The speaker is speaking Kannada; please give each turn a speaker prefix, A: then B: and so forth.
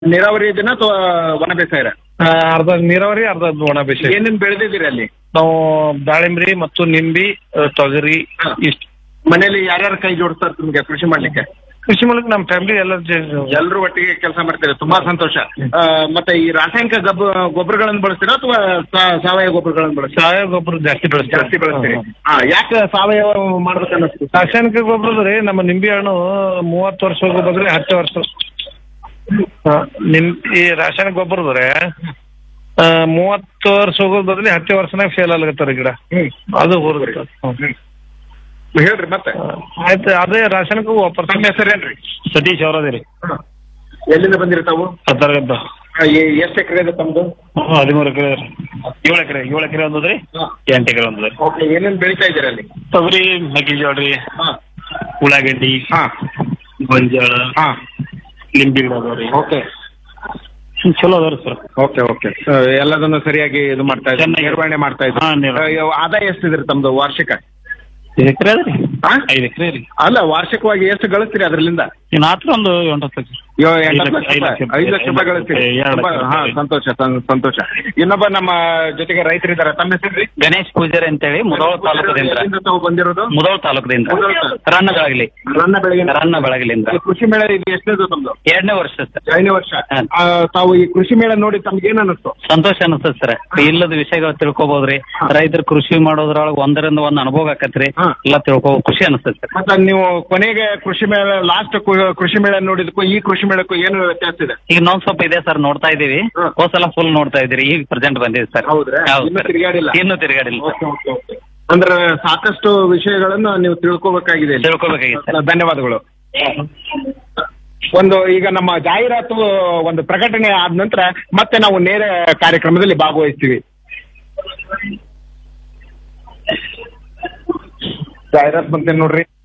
A: ನೀರಾವರಿ ಇದನ್ನ ಅಥವಾ ಒಣ ಬೇಸಾಯ
B: ಆ, ಅರ್ಧ ನೀರಾವರಿ ಅರ್ಧ ಒಣ ಬೇಸಾಯ
A: ಏನೇನ್ ಬೆಳೆದಿದ್ದೀರಿ ಅಲ್ಲಿ
B: ನಾವು ದಾಳಿಂಬ್ರಿ ಮತ್ತು ನಿಂಬಿ ಆ, ತೊಗರಿ
A: ಹಾ.
B: ಇಷ್ಟು
A: ಮನೇಲಿ ಯಾರ್ಯಾರು ಕೈ ಜೋಡಿಸ್ತಾರೆ ನಿಮ್ಗೆ ಕೃಷಿ ಮಾಡ್ಲಿಕ್ಕೆ
B: ಕೃಷಿ ಮೂಲಕ ನಮ್ಮ ಫ್ಯಾಮಿಲಿ ಎಲ್ಲ ಜ-
A: ಎಲ್ಲರೂ ಒಟ್ಟಿಗೆ ಕೆಲಸ ಮಾಡ್ತೀರಿ ತುಂಬಾ ಸಂತೋಷ ಆ, ಮತ್ತೆ ಈ ರಾಸಾಯನಿಕ ಗಬ್ಬ ಗೊಬ್ಬರಗಳನ್ನು ಬಳಸ್ತೀರಾ ಅಥವಾ ಸಾ- ಸಾವಯವ ಗೊಬ್ಬರಗಳನ್ನು ಬಳಸ್ತೀರಾ
B: ಸಾವಯವ ಗೊಬ್ಬರ ಜಾಸ್ತಿ ಬೆಳೆಸ್ತೀವಿ
A: ಜಾಸ್ತಿ ಬಳಸ್ತೀರಿ ಹಾ ಯಾಕೆ ಸಾವಯವ ಮಾಡ್ಬೇಕು ಅನ್ನಿಸ್ತು
B: ರಾಸಾಯನಿಕ ಗೊಬ್ಬರ ರೀ ನಮ್ಮ ನಿಂಬೆ ಹಣ್ಣು ಮೂವತ್ತು ವರ್ಷ ಹೋಗೋ ಬದಲು ಹತ್ತು ವರ್ಷ ಹಾ, ನಿಮ್ ಈ ರಾಸಾಯನಿಕ ಗೊಬ್ಬರ ರೀ ಆ, ಮೂವತ್ತು ವರ್ಷ ಹೋಗೋದ್ ಬದಲು ಹತ್ತು ವರ್ಷನಾಗ ಫೇಲ್ ಆಗ್ಲತ್ತಾರ ಗಿಡ ಅದು ಹೋದ್ರಿ
A: ಹೇಳ್ರಿ ಮತ್ತೆ
B: ಆಯ್ತು ಅದೇ ರಾಸಾಯನಿಕ ವಾಪಸ್
A: ತಮ್ಮ ಹೆಸರೇನ್ರಿ
B: ಸತೀಶ್ ಅವರದೇ ರೀ
A: ಎಲ್ಲಿಂದ ಬಂದಿರಿ ತಾವು
B: ಹತ್ತಾರಗದ್ದ
A: ಆ, ಎ- ಎಷ್ಟ್ ಎಕರೆ ಇದೆ ತಮ್ದು
B: ಹದಿಮೂರು ಎಕರೆ ರೀ ಏಳು ಎಕರೆ ಏಳು ಎಕರೆ ಒಂದದ್ರಿ ಎಂಟು ಎಕರೆ ಒಂದದ್ರಿ
A: ಓಕೆ ಏನೇನ್ ಬೆಳಿತಾ ಇದ್ದೀರಿ ಅಲ್ಲಿ
B: ತೊಗರಿ ಮೆಕ್ಕೆಜೋಳ ರೀ
A: ಹಾ
B: ಉಳ್ಳಾಗಡ್ಡಿ
A: ಹಾ
B: ಗೊಂಜಾಳ
A: ಹಾ
B: ಲಿಂಬಿ ಗಿಡ ಅದಾವ ರೀ
A: ಓಕೆ
B: ಚಲೋ ಅದಾವ್ರಿ ಸರ್
A: ಓಕೆ ಓಕೆ ಎಲ್ಲದನ್ನು ಸರಿಯಾಗಿ ಇದು ಮಾಡ್ತಾ ಇದ್ದೀರಿ
B: ಚೆನ್ನಾಗಿ-
A: ನಿರ್ವಹಣೆ ಮಾಡ್ತಾ
B: ಹಾ,
A: ಇದ್ದೀರಿ
B: ನಿರ್ವಹಣೆ.
A: ಆ, ಆದಾಯ ಎಷ್ಟಿದ್ರಿ ತಮ್ದು ವಾರ್ಷಿಕ
B: ಐದು ಎಕರೆ ಅದ ರೀ
A: ಹಾ?
B: ಐದು ಎಕರೆ ರೀ
A: ಅಲ್ಲ ವಾರ್ಷಿಕವಾಗಿ ಎಷ್ಟು ಗಳಿಸ್ತೀರಿ ಅದರಿಂದ
B: ಇನ್ನು ಆತ್ರ ಒಂದು ಎಂಟು ಹತ್ತು ಲಕ್ಷ
A: ಯೋ-
B: ಐದು
A: ಎಂಟತ್ತು
B: ಲಕ್ಷ-
A: ಲಕ್ಷ
B: ಐದು
A: ರೂಪಾಯಿ.
B: ಲಕ್ಷ
A: ಐದು ಲಕ್ಷ ರೂಪಾಯಿ ಗಳಿಸ್ತೀರಿ
B: ಎರಡು
A: ತುಂಬಾ-
B: ಲಕ್ಷ
A: ಹಾ
B: ರೂಪಾಯಿ.
A: ಸಂತೋಷ ಸಂ- ಸಂತೋಷ ಇನ್ನೊಬ್ಬ ನಮ್ಮ ಜೊತೆಗೆ ರೈತರಿದ್ದಾರೆ ತಮ್ಮ ಹೆಸರು
C: ಗಣೇಶ್ ಪೂಜಾರಿ ಅಂತೇಳಿ ಮುದೋಳ ತಾಲೂಕದಿಂದ
A: ಎಲ್ಲಿಂದ ತಾವು ಬಂದಿರೋದು
C: ಮುದೋಳ ತಾಲೂಕದಿಂದ
A: ಮುಧೋಳ ತಾಲೂಕು.
C: ರನ್ನ ಬೆಳಗಲಿ
A: ರನ್ನ ಬೆಳಗ್ಗೆ
C: ರನ್ನ ಬೆಳಗಲಿಂದ
A: ಕೃಷಿ ಮೇಳ ಇದು ಎಷ್ಟನೇದು ತಮ್ದು
C: ಎರಡನೇ ವರ್ಷ ಸರ್
A: ಐದನೇ ವರ್ಷ
C: ಹಾ.
A: ಆ, ತಾವು ಈ ಕೃಷಿ ಮೇಳ ನೋಡಿ ತಮ್ಗೆ ಏನ್ ಅನ್ನಿಸ್ತು
C: ಸಂತೋಷ ಅನಿಸ್ತದ ಸರ್ ಇಲ್ಲದ ವಿಷಯಗಳು ತಿಳ್ಕೊಬೋದ್ರಿ ರೈತರು ಕೃಷಿ ಮಾಡೋದ್ರೊಳಗೆ ಒಂದರಿಂದ ಒಂದ್ ಅನುಭವ ಆಕತ್ರಿ
A: ಹಾ.
C: ಎಲ್ಲ ತಿಳ್ಕೊ ಖುಷಿ ಅನಿಸ್ತದ ಸರ್
A: ಮತ್ತೆ ನೀವು ಕೊನೆಗೆ ಕೃಷಿ ಮೇಳ ಲಾಸ್ಟ್ ಕೃಷಿ ಮೇಳ ನೋಡಿದಕ್ಕೂ ಈ ಕೃಷಿ ಮೇಳಕ್ಕೂ ಏನು ವ್ಯತ್ಯಾಸ ಇದೆ
C: ಈಗ ಇನ್ನೊಂದ್ ಸ್ವಲ್ಪ ಇದೆ ಸರ್ ನೋಡ್ತಾ ಇದೀವಿ
A: ಹಾ.
C: ಹೋದ್ ಸಲ ಫುಲ್ ನೋಡ್ತಾ ಇದೀರಿ ಈಗ ಪ್ರೆಸೆಂಟ್ ಬಂದಿದೆ ಸರ್
A: ಹೌದ್ರಾ? ಇನ್ನೂ ತಿರ್ಗಾಡಿಲ್ಲ?
C: ಇನ್ನು ತಿರುಗಾಡಿಲ್ಲ ಸರ್
A: ಓಕೆ, ಓಕೆ, ಓಕೆ. ಅಂದ್ರೆ ಸಾಕಷ್ಟು ವಿಷಯಗಳನ್ನು ನೀವು ತಿಳ್ಕೊಬೇಕಾಗಿದೆ ಇಲ್ಲಿ.
C: ತಿಳ್ಕೊಬೇಕಾಗಿತ್ತು ಸರ್
A: ಧನ್ಯವಾದಗಳು ಒಂದು ಈಗ ನಮ್ಮ ಜಾಹೀರಾತು ಒಂದು ಪ್ರಕಟಣೆ ಆದ ನಂತರ ಮತ್ತೆ ನಾವು ನೇರ ಕಾರ್ಯಕ್ರಮದಲ್ಲಿ ಭಾಗವಹಿಸ್ತೀವಿ ಜಾಹೀರಾತು ಬಂತೇನೆ ನೋಡ್ರಿ